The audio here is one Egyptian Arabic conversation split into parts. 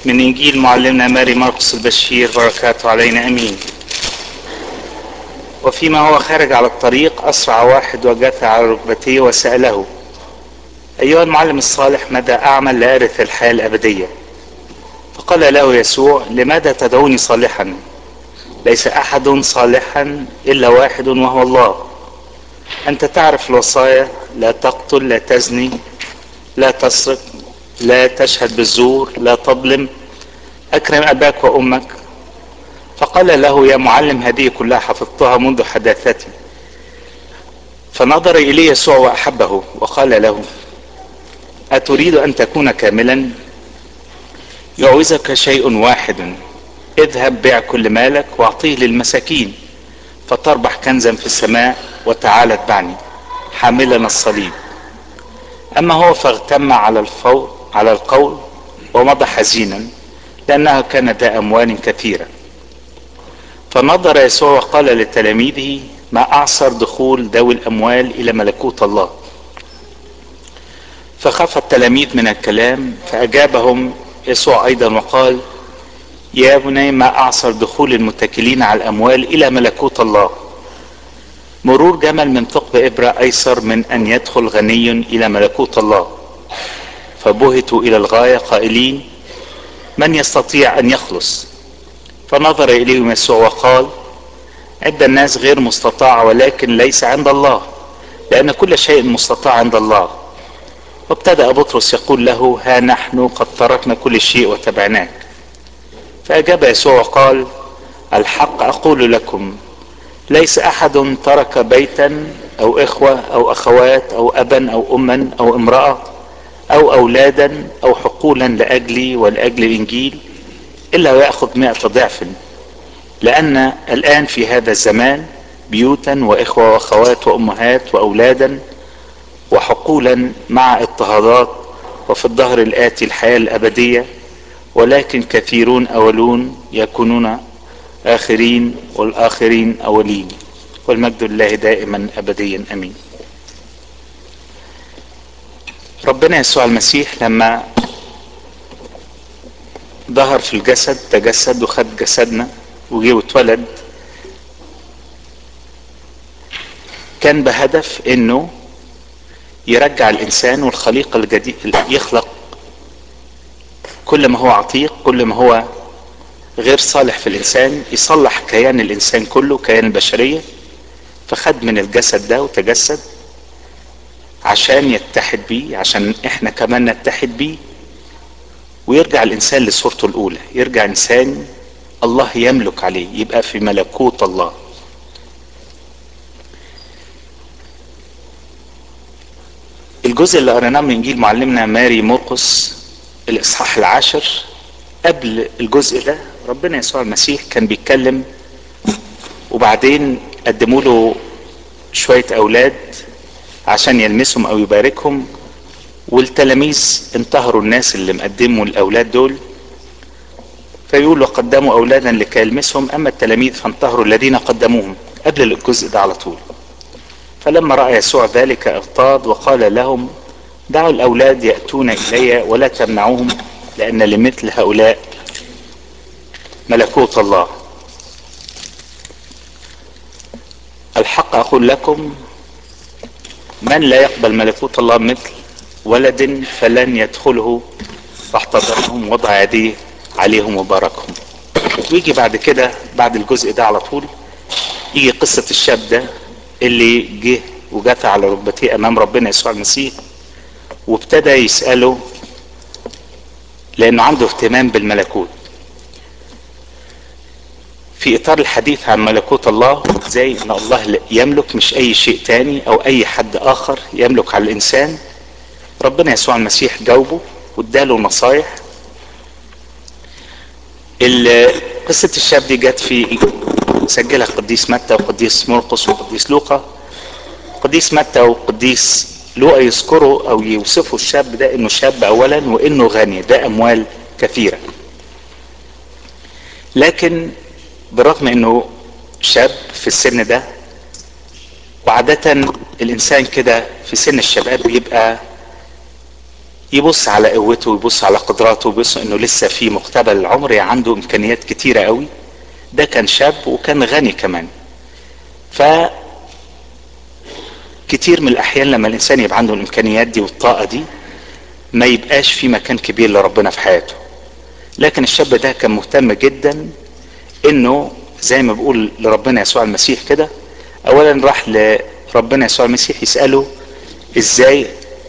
من إنجيل معلمنا ماري مرقس البشير بركاته علينا أمين وفيما هو خارج على الطريق أسرع واحد وجث على ركبتيه وسأله أيها المعلم الصالح ماذا أعمل لأرث الحياة الأبدية فقال له يسوع لماذا تدعوني صالحا ليس أحد صالحا إلا واحد وهو الله أنت تعرف الوصايا لا تقتل لا تزني لا تسرق لا تشهد بالزور لا تظلم أكرم أباك وأمك فقال له يا معلم هذه كلها حفظتها منذ حداثتي فنظر إليه يسوع وأحبه وقال له أتريد أن تكون كاملا يعوزك شيء واحد اذهب بيع كل مالك واعطيه للمساكين فتربح كنزا في السماء وتعال اتبعني حاملا الصليب اما هو فاغتم على الفور على القول ومضى حزينا لانها كان ذا اموال كثيره فنظر يسوع وقال لتلاميذه ما اعصر دخول ذوي الاموال الى ملكوت الله فخاف التلاميذ من الكلام فاجابهم يسوع ايضا وقال يا بني ما اعصر دخول المتكلين على الاموال الى ملكوت الله مرور جمل من ثقب ابره ايسر من ان يدخل غني الى ملكوت الله فبهتوا الى الغايه قائلين من يستطيع ان يخلص فنظر اليهم يسوع وقال عند الناس غير مستطاع ولكن ليس عند الله لان كل شيء مستطاع عند الله وابتدا بطرس يقول له ها نحن قد تركنا كل شيء وتبعناك فاجاب يسوع وقال الحق اقول لكم ليس احد ترك بيتا او اخوه او اخوات او ابا او اما او امراه او اولادا او حقولا لاجلي ولاجل الانجيل الا وياخذ مائة ضعف لان الان في هذا الزمان بيوتا واخوه واخوات وامهات واولادا وحقولا مع اضطهادات وفي الظهر الاتي الحياه الابديه ولكن كثيرون اولون يكونون اخرين والاخرين اولين والمجد لله دائما ابديا امين ربنا يسوع المسيح لما ظهر في الجسد تجسد وخد جسدنا وجه واتولد كان بهدف انه يرجع الانسان والخليقه الجديد يخلق كل ما هو عتيق كل ما هو غير صالح في الانسان يصلح كيان الانسان كله كيان البشريه فخد من الجسد ده وتجسد عشان يتحد بيه عشان احنا كمان نتحد بيه ويرجع الانسان لصورته الاولى يرجع انسان الله يملك عليه يبقى في ملكوت الله الجزء اللي قريناه من انجيل معلمنا ماري مرقس الاصحاح العاشر قبل الجزء ده ربنا يسوع المسيح كان بيتكلم وبعدين قدموا له شويه اولاد عشان يلمسهم او يباركهم والتلاميذ انتهروا الناس اللي مقدموا الاولاد دول فيقول قدموا اولادا لكي يلمسهم اما التلاميذ فانتهروا الذين قدموهم قبل الجزء ده على طول فلما راى يسوع ذلك اغتاظ وقال لهم دعوا الاولاد ياتون الي ولا تمنعوهم لان لمثل هؤلاء ملكوت الله الحق اقول لكم من لا يقبل ملكوت الله مثل ولد فلن يدخله فاحتضنهم وضع يديه عليهم وباركهم ويجي بعد كده بعد الجزء ده على طول يجي قصة الشاب ده اللي جه وجثى على ركبتيه امام ربنا يسوع المسيح وابتدى يسأله لانه عنده اهتمام بالملكوت في اطار الحديث عن ملكوت الله زي ان الله يملك مش اي شيء تاني او اي حد اخر يملك على الانسان ربنا يسوع المسيح جاوبه واداله نصايح قصة الشاب دي جت في سجلها قديس متى وقديس مرقس وقديس لوقا قديس متى وقديس لوقا يذكروا او يوصفوا الشاب ده انه شاب اولا وانه غني ده اموال كثيره لكن بالرغم انه شاب في السن ده وعادة الانسان كده في سن الشباب بيبقى يبص على قوته ويبص على قدراته ويبص انه لسه في مقتبل العمر عنده امكانيات كتيرة قوي ده كان شاب وكان غني كمان ف كتير من الاحيان لما الانسان يبقى عنده الامكانيات دي والطاقة دي ما يبقاش في مكان كبير لربنا في حياته لكن الشاب ده كان مهتم جدا انه زي ما بقول لربنا يسوع المسيح كده اولا راح لربنا يسوع المسيح يسأله ازاي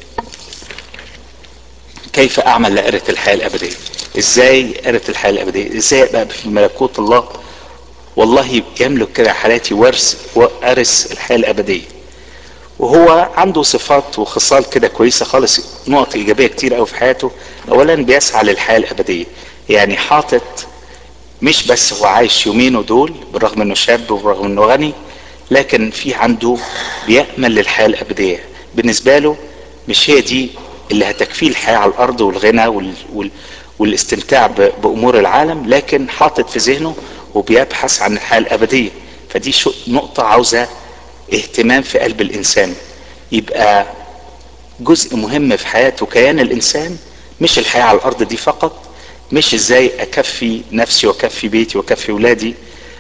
كيف اعمل لأرث الحياة الابدية ازاي أرث الحياة الابدية ازاي ابقى في ملكوت الله والله يملك كده حالاتي ورث وارث الحياة الابدية وهو عنده صفات وخصال كده كويسة خالص نقط ايجابية كتير قوي في حياته اولا بيسعى للحياة الابدية يعني حاطط مش بس هو عايش يومينه دول بالرغم انه شاب وبالرغم انه غني لكن في عنده بيأمل للحياة الابدية بالنسبة له مش هي دي اللي هتكفيه الحياة على الارض والغنى وال... وال... والاستمتاع ب... بامور العالم لكن حاطط في ذهنه وبيبحث عن الحياة الابدية فدي شو... نقطة عاوزة اهتمام في قلب الانسان يبقى جزء مهم في حياته كيان الانسان مش الحياة على الارض دي فقط مش ازاي اكفي نفسي واكفي بيتي واكفي ولادي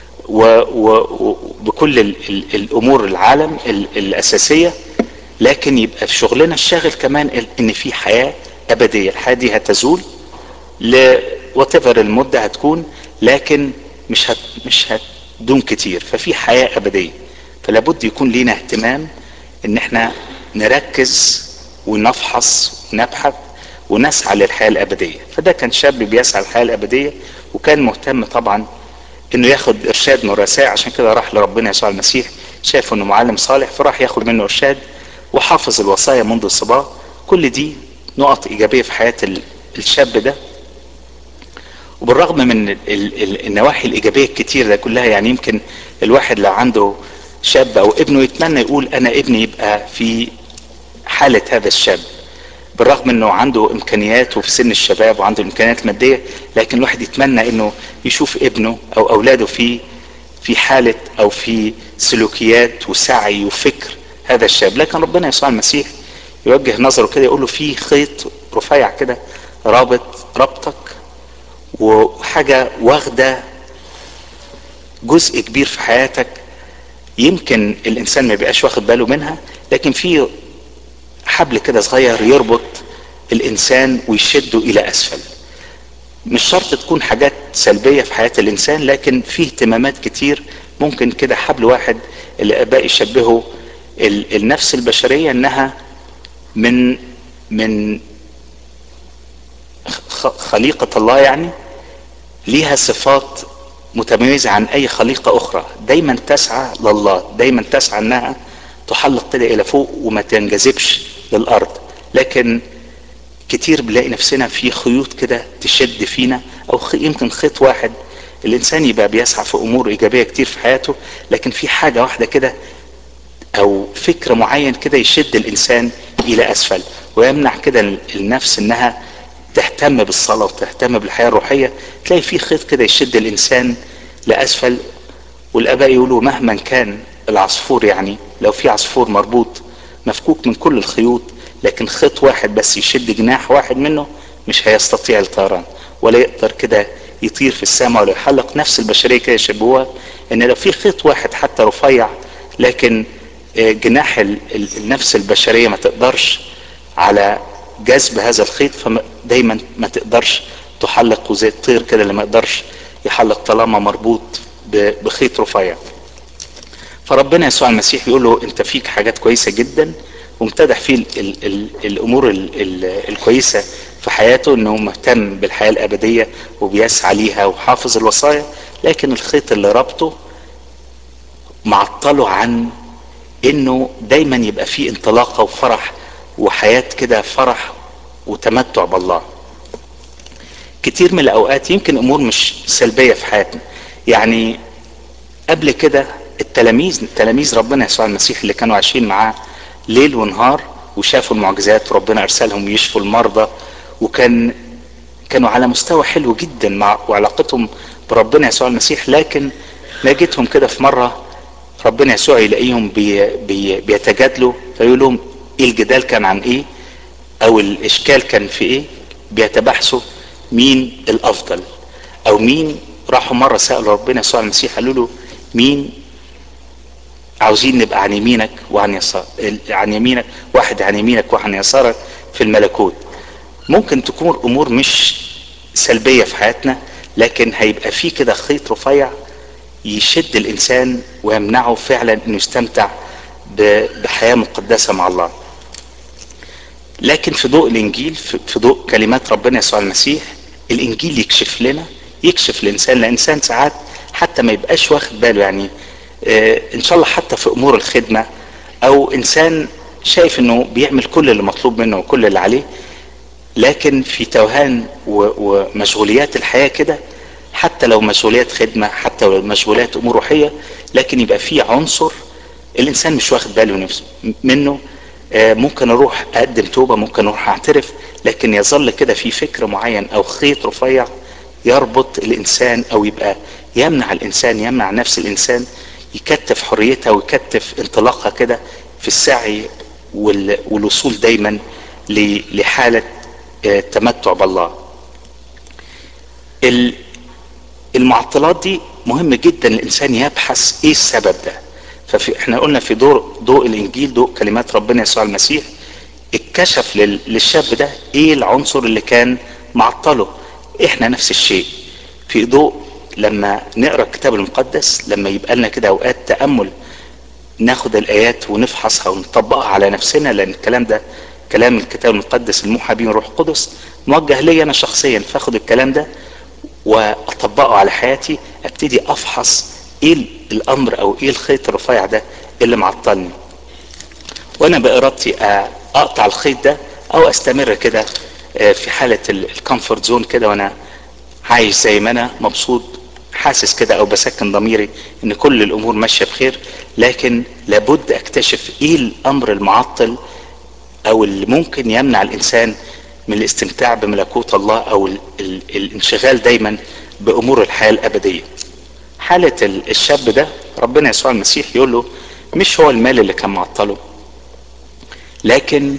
وبكل ال ال الامور العالم ال الاساسية لكن يبقى في شغلنا الشاغل كمان ان في حياة ابدية الحياة دي هتزول ل whatever المدة هتكون لكن مش هت مش هتدوم كتير ففي حياة ابدية فلا بد يكون لينا اهتمام ان احنا نركز ونفحص ونبحث ونسعى للحياة الابدية فده كان شاب بيسعى للحياة الابدية وكان مهتم طبعا انه ياخد ارشاد من الرسائل عشان كده راح لربنا يسوع المسيح شاف انه معلم صالح فراح ياخد منه ارشاد وحافظ الوصايا منذ الصباح كل دي نقط ايجابية في حياة الشاب ده وبالرغم من ال ال النواحي الايجابية الكتير ده كلها يعني يمكن الواحد لو عنده شاب او ابنه يتمنى يقول انا ابني يبقى في حالة هذا الشاب بالرغم انه عنده امكانيات وفي سن الشباب وعنده امكانيات المادية لكن الواحد يتمنى انه يشوف ابنه او اولاده في في حالة او في سلوكيات وسعي وفكر هذا الشاب لكن ربنا يسوع المسيح يوجه نظره كده يقول له في خيط رفيع كده رابط ربطك وحاجة واخدة جزء كبير في حياتك يمكن الانسان ما بيبقاش واخد باله منها لكن في حبل كده صغير يربط الانسان ويشده الى اسفل مش شرط تكون حاجات سلبية في حياة الانسان لكن في اهتمامات كتير ممكن كده حبل واحد الاباء يشبهوا النفس البشرية انها من من خليقة الله يعني ليها صفات متميزة عن اي خليقة اخرى دايما تسعى لله دايما تسعى انها تحلق كده الى فوق وما تنجذبش للارض لكن كتير بنلاقي نفسنا في خيوط كده تشد فينا او يمكن خيط واحد الانسان يبقى بيسعى في امور ايجابية كتير في حياته لكن في حاجة واحدة كده او فكر معين كده يشد الانسان الى اسفل ويمنع كده النفس انها تهتم بالصلاة وتهتم بالحياة الروحية تلاقي في خيط كده يشد الانسان لاسفل والاباء يقولوا مهما كان العصفور يعني لو في عصفور مربوط مفكوك من كل الخيوط لكن خيط واحد بس يشد جناح واحد منه مش هيستطيع الطيران ولا يقدر كده يطير في السماء ولا يحلق نفس البشرية كده يشبهوها ان لو في خيط واحد حتى رفيع لكن جناح النفس البشرية ما تقدرش على جذب هذا الخيط فدايما ما تقدرش تحلق وزي الطير كده اللي ما يقدرش يحلق طالما مربوط بخيط رفيع فربنا يسوع المسيح يقول له انت فيك حاجات كويسة جدا وامتدح فيه ال ال ال الامور ال ال الكويسة في حياته انه مهتم بالحياة الابدية وبيسعى ليها وحافظ الوصايا لكن الخيط اللي ربطه معطله عن انه دايما يبقى فيه انطلاقة وفرح وحياة كده فرح وتمتع بالله كتير من الاوقات يمكن امور مش سلبية في حياتنا يعني قبل كده التلاميذ تلاميذ ربنا يسوع المسيح اللي كانوا عايشين معاه ليل ونهار وشافوا المعجزات وربنا ارسلهم يشفوا المرضى وكان كانوا على مستوى حلو جدا مع وعلاقتهم بربنا يسوع المسيح لكن لقيتهم كده في مرة ربنا يسوع يلاقيهم بي بي بيتجادلوا فيقول لهم ايه الجدال كان عن ايه او الاشكال كان في ايه بيتباحثوا مين الافضل او مين راحوا مرة سألوا ربنا يسوع المسيح قالوا له مين عاوزين نبقى عن يمينك وعن يسار عن يمينك واحد عن يمينك وعن يسارك في الملكوت ممكن تكون امور مش سلبية في حياتنا لكن هيبقى في كده خيط رفيع يشد الانسان ويمنعه فعلا انه يستمتع بحياة مقدسة مع الله لكن في ضوء الانجيل في ضوء كلمات ربنا يسوع المسيح الانجيل يكشف لنا يكشف الانسان الانسان ساعات حتى ما يبقاش واخد باله يعني اه ان شاء الله حتى في امور الخدمة او انسان شايف انه بيعمل كل اللي مطلوب منه وكل اللي عليه لكن في توهان ومشغوليات الحياة كده حتى لو مشغوليات خدمة حتى لو مشغوليات امور روحية لكن يبقى في عنصر الانسان مش واخد باله نفسه منه اه ممكن اروح اقدم توبة ممكن اروح اعترف لكن يظل كده في فكر معين او خيط رفيع يربط الانسان او يبقى يمنع الانسان يمنع نفس الانسان يكتف حريتها ويكتف انطلاقها كده في السعي والوصول دايما لحالة التمتع بالله المعطلات دي مهم جدا الانسان يبحث ايه السبب ده ففي احنا قلنا في ضوء ضوء الانجيل ضوء كلمات ربنا يسوع المسيح اتكشف للشاب ده ايه العنصر اللي كان معطله احنا نفس الشيء في ضوء لما نقرا الكتاب المقدس لما يبقى لنا كده اوقات تامل ناخد الايات ونفحصها ونطبقها على نفسنا لان الكلام ده كلام الكتاب المقدس الموحى به روح القدس موجه لي انا شخصيا فاخد الكلام ده واطبقه على حياتي ابتدي افحص ايه الامر او ايه الخيط الرفيع ده اللي معطلني وانا بارادتي اقطع الخيط ده او استمر كده في حالة الكومفورت زون كده وانا عايش زي ما انا مبسوط حاسس كده او بسكن ضميري ان كل الامور ماشية بخير لكن لابد اكتشف ايه الامر المعطل او اللي ممكن يمنع الانسان من الاستمتاع بملكوت الله او ال ال الانشغال دايما بامور الحياة الابدية حالة الشاب ده ربنا يسوع المسيح يقول له مش هو المال اللي كان معطله لكن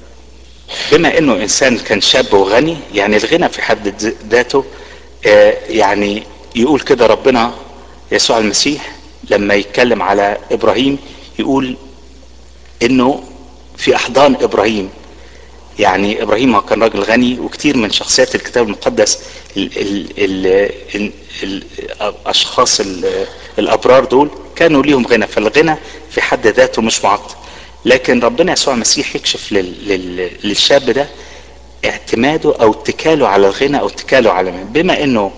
بما انه انسان كان شاب وغني يعني الغنى في حد ذاته آه يعني يقول كده ربنا يسوع المسيح لما يتكلم على ابراهيم يقول انه في احضان ابراهيم يعني ابراهيم هو كان راجل غني وكتير من شخصيات الكتاب المقدس ال ال ال ال الاشخاص الابرار دول كانوا ليهم غنى فالغنى في حد ذاته مش معطل لكن ربنا يسوع المسيح يكشف لل لل للشاب ده اعتماده او اتكاله على الغنى او اتكاله على مال بما انه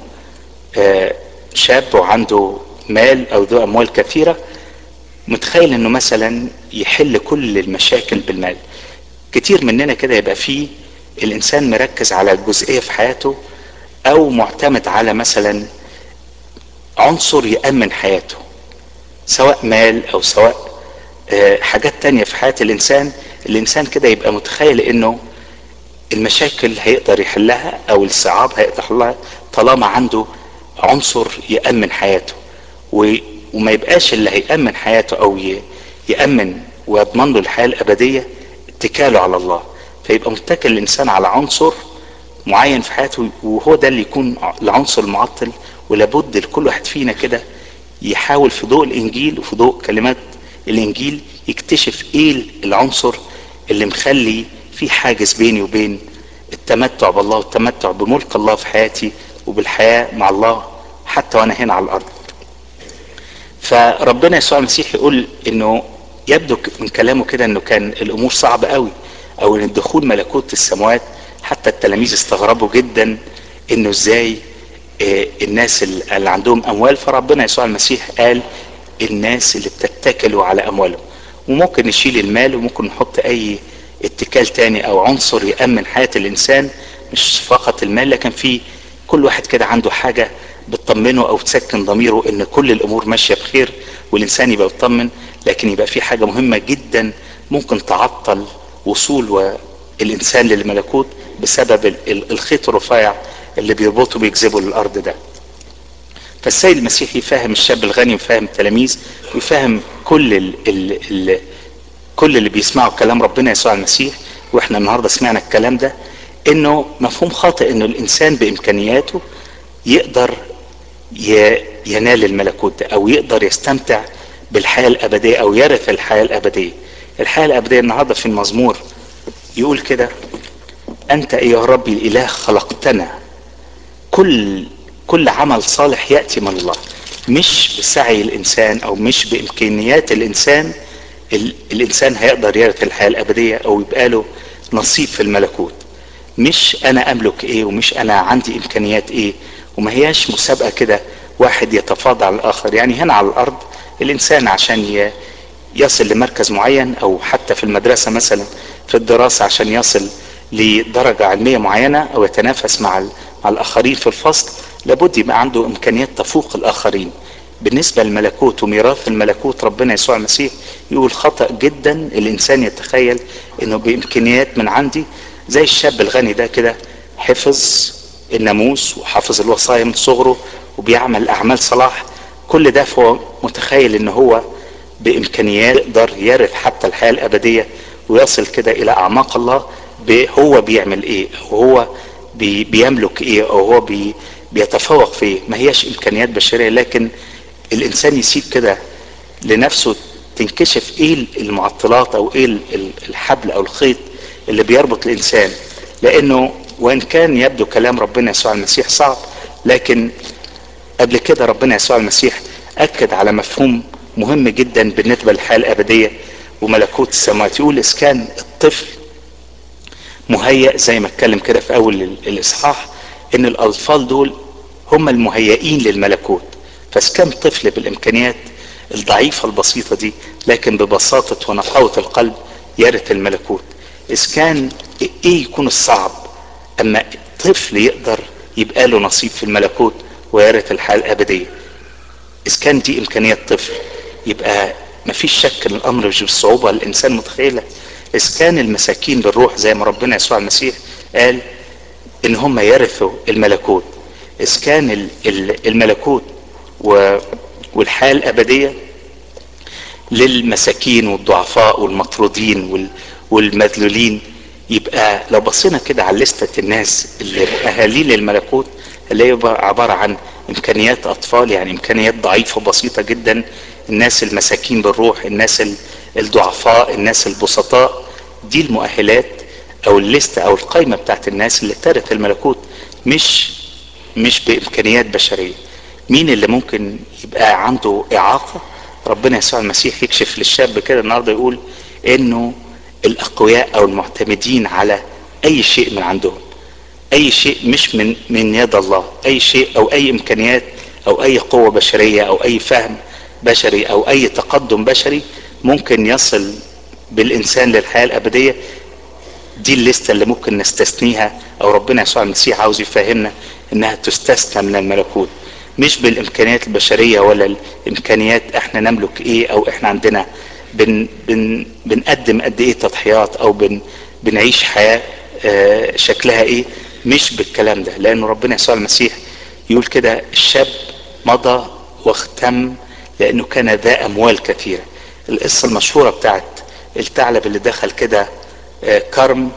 شاب وعنده مال او ذو اموال كثيره متخيل انه مثلا يحل كل المشاكل بالمال كتير مننا كده يبقى فيه الانسان مركز على جزئيه في حياته او معتمد على مثلا عنصر يامن حياته سواء مال او سواء حاجات تانية في حياة الانسان الانسان كده يبقى متخيل انه المشاكل هيقدر يحلها او الصعاب هيقدر يحلها طالما عنده عنصر يأمن حياته وما يبقاش اللي هيأمن حياته او يأمن ويضمن له الحياة الابدية اتكاله على الله فيبقى متكل الانسان على عنصر معين في حياته وهو ده اللي يكون العنصر المعطل ولابد لكل واحد فينا كده يحاول في ضوء الانجيل وفي ضوء كلمات الانجيل يكتشف ايه العنصر اللي مخلي في حاجز بيني وبين التمتع بالله والتمتع بملك الله في حياتي وبالحياة مع الله حتى وانا هنا على الارض فربنا يسوع المسيح يقول انه يبدو من كلامه كده انه كان الامور صعبة قوي او ان الدخول ملكوت السماوات حتى التلاميذ استغربوا جدا انه ازاي الناس اللي عندهم اموال فربنا يسوع المسيح قال الناس اللي بتتكلوا على اموالهم وممكن نشيل المال وممكن نحط اي اتكال تاني او عنصر يأمن حياة الانسان مش فقط المال لكن في كل واحد كده عنده حاجة بتطمنه او تسكن ضميره ان كل الامور ماشية بخير والانسان يبقى يطمن لكن يبقى في حاجة مهمة جدا ممكن تعطل وصول الانسان للملكوت بسبب الخيط الرفيع اللي بيربطه بيجذبه للارض ده فالسيد المسيح يفهم الشاب الغني ويفهم التلاميذ ويفهم كل ال ال ال كل اللي بيسمعوا كلام ربنا يسوع المسيح واحنا النهاردة سمعنا الكلام ده انه مفهوم خاطئ انه الانسان بامكانياته يقدر ينال الملكوت ده او يقدر يستمتع بالحياة الابدية او يرث الحياة الابدية الحياة الابدية النهاردة في المزمور يقول كده انت ايها ربي الاله خلقتنا كل كل عمل صالح ياتي من الله مش بسعي الانسان او مش بامكانيات الانسان الانسان هيقدر يرث الحياه الابديه او يبقى له نصيب في الملكوت مش انا املك ايه ومش انا عندي امكانيات ايه وما هياش مسابقه كده واحد يتفاضل على الاخر يعني هنا على الارض الانسان عشان يصل لمركز معين او حتى في المدرسه مثلا في الدراسه عشان يصل لدرجه علميه معينه او يتنافس مع مع الاخرين في الفصل لابد يبقى عنده امكانيات تفوق الاخرين بالنسبه للملكوت وميراث الملكوت ربنا يسوع المسيح يقول خطا جدا الانسان يتخيل انه بامكانيات من عندي زي الشاب الغني ده كده حفظ الناموس وحافظ الوصايا من صغره وبيعمل اعمال صلاح كل ده فهو متخيل ان هو بامكانيات يقدر يرث حتى الحياه الابديه ويصل كده الى اعماق الله هو بيعمل ايه او هو بي بيملك ايه او هو بي بيتفوق في ايه ما هياش امكانيات بشريه لكن الانسان يسيب كده لنفسه تنكشف ايه المعطلات او ايه الحبل او الخيط اللي بيربط الانسان لانه وان كان يبدو كلام ربنا يسوع المسيح صعب لكن قبل كده ربنا يسوع المسيح اكد على مفهوم مهم جدا بالنسبه للحياه الابديه وملكوت السماوات يقول اذا كان الطفل مهيأ زي ما اتكلم كده في اول الاصحاح ان الاطفال دول هم المهيئين للملكوت فاذا كان طفل بالامكانيات الضعيفه البسيطه دي لكن ببساطه ونقاوه القلب يرث الملكوت اذا كان ايه يكون الصعب اما طفل يقدر يبقى له نصيب في الملكوت ويرث الحياه الابديه اذا كان دي امكانيات طفل يبقى ما فيش شك ان الامر مش بالصعوبه اللي الانسان متخيلها اذا كان المساكين بالروح زي ما ربنا يسوع المسيح قال ان هم يرثوا الملكوت اذا كان الملكوت والحياه الابديه للمساكين والضعفاء والمطرودين والمذلولين يبقى لو بصينا كده على لستة الناس اللي اهالين للملكوت اللي هي عبارة عن امكانيات اطفال يعني امكانيات ضعيفة بسيطة جدا الناس المساكين بالروح الناس الضعفاء الناس البسطاء دي المؤهلات او الليستة او القائمة بتاعت الناس اللي ترث الملكوت مش مش بامكانيات بشرية مين اللي ممكن يبقى عنده اعاقة ربنا يسوع المسيح يكشف للشاب كده النهارده يقول انه الاقوياء او المعتمدين على اي شيء من عندهم اي شيء مش من من يد الله اي شيء او اي امكانيات او اي قوة بشرية او اي فهم بشري او اي تقدم بشري ممكن يصل بالانسان للحياة الابدية دي الليستة اللي ممكن نستثنيها او ربنا يسوع المسيح عاوز يفهمنا انها تستثنى من الملكوت مش بالامكانيات البشرية ولا الامكانيات احنا نملك ايه او احنا عندنا بن بن بنقدم قد ايه تضحيات او بن بنعيش حياة اه شكلها ايه مش بالكلام ده لانه ربنا يسوع المسيح يقول كده الشاب مضى واختم لانه كان ذا اموال كثيرة القصة المشهورة بتاعت الثعلب اللي دخل كده اه كرم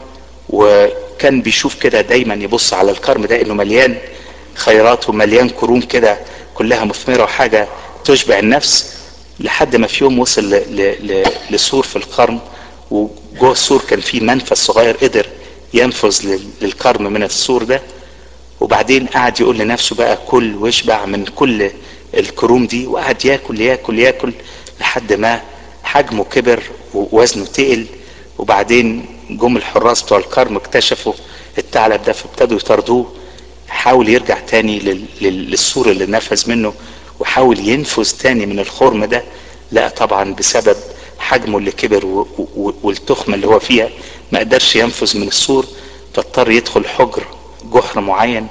وكان بيشوف كده دايما يبص على الكرم ده انه مليان خيرات ومليان كروم كده كلها مثمرة وحاجة تشبع النفس لحد ما في يوم وصل ل... ل... لسور في القرن وجوه السور كان في منفذ صغير قدر ينفذ لل... للكرم من السور ده وبعدين قعد يقول لنفسه بقى كل واشبع من كل الكروم دي وقعد ياكل ياكل ياكل لحد ما حجمه كبر ووزنه تقل وبعدين جم الحراس بتوع الكرم اكتشفوا الثعلب ده فابتدوا يطردوه حاول يرجع تاني لل... للسور اللي نفذ منه وحاول ينفذ تاني من الخرم ده لا طبعا بسبب حجمه اللي كبر و... و... والتخمة اللي هو فيها ما قدرش ينفذ من السور فاضطر يدخل حجر جحر معين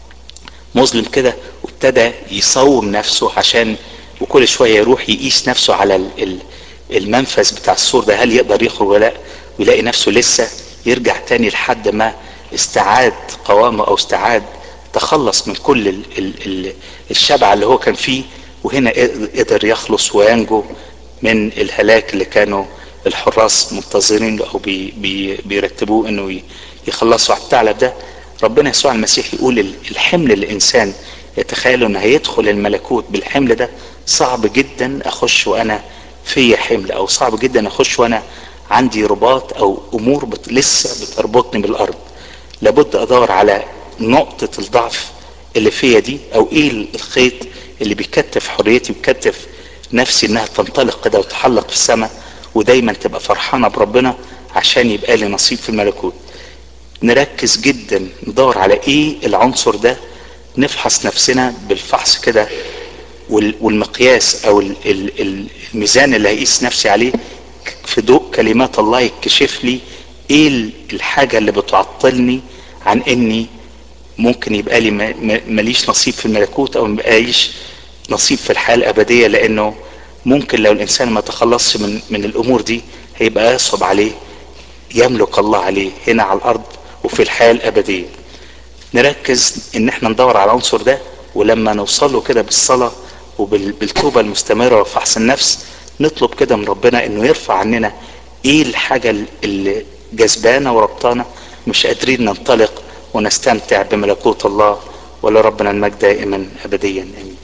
مظلم كده وابتدى يصوم نفسه عشان وكل شوية يروح يقيس نفسه على ال... المنفذ بتاع السور ده هل يقدر يخرج ولا لا ويلاقي نفسه لسه يرجع تاني لحد ما استعاد قوامه او استعاد تخلص من كل ال ال ال الشبع اللي هو كان فيه وهنا قدر يخلص وينجو من الهلاك اللي كانوا الحراس منتظرين له او بي بي بيرتبوه انه يخلصوا على الثعلب ده ربنا يسوع المسيح يقول الحمل الانسان يتخيلوا ان هيدخل الملكوت بالحمل ده صعب جدا اخش وانا في حمل او صعب جدا اخش وانا عندي رباط او امور بت لسه بتربطني بالارض لابد ادور على نقطة الضعف اللي فيا دي او ايه الخيط اللي بيكتف حريتي ويكتف نفسي انها تنطلق كده وتحلق في السماء ودايما تبقى فرحانة بربنا عشان يبقى لي نصيب في الملكوت نركز جدا ندور على ايه العنصر ده نفحص نفسنا بالفحص كده والمقياس او الميزان اللي هيقيس نفسي عليه في ضوء كلمات الله يكشف لي ايه الحاجة اللي بتعطلني عن اني ممكن يبقى لي ماليش نصيب في الملكوت او مبقايش نصيب في الحياة الابدية لانه ممكن لو الانسان ما تخلصش من, من الامور دي هيبقى يصعب عليه يملك الله عليه هنا على الارض وفي الحياة الابدية نركز ان احنا ندور على العنصر ده ولما نوصل له كده بالصلاة وبالتوبة المستمرة وفحص النفس نطلب كده من ربنا انه يرفع عننا ايه الحاجة اللي جذبانا وربطانا مش قادرين ننطلق ونستمتع بملكوت الله ولربنا المجد دائما ابديا امين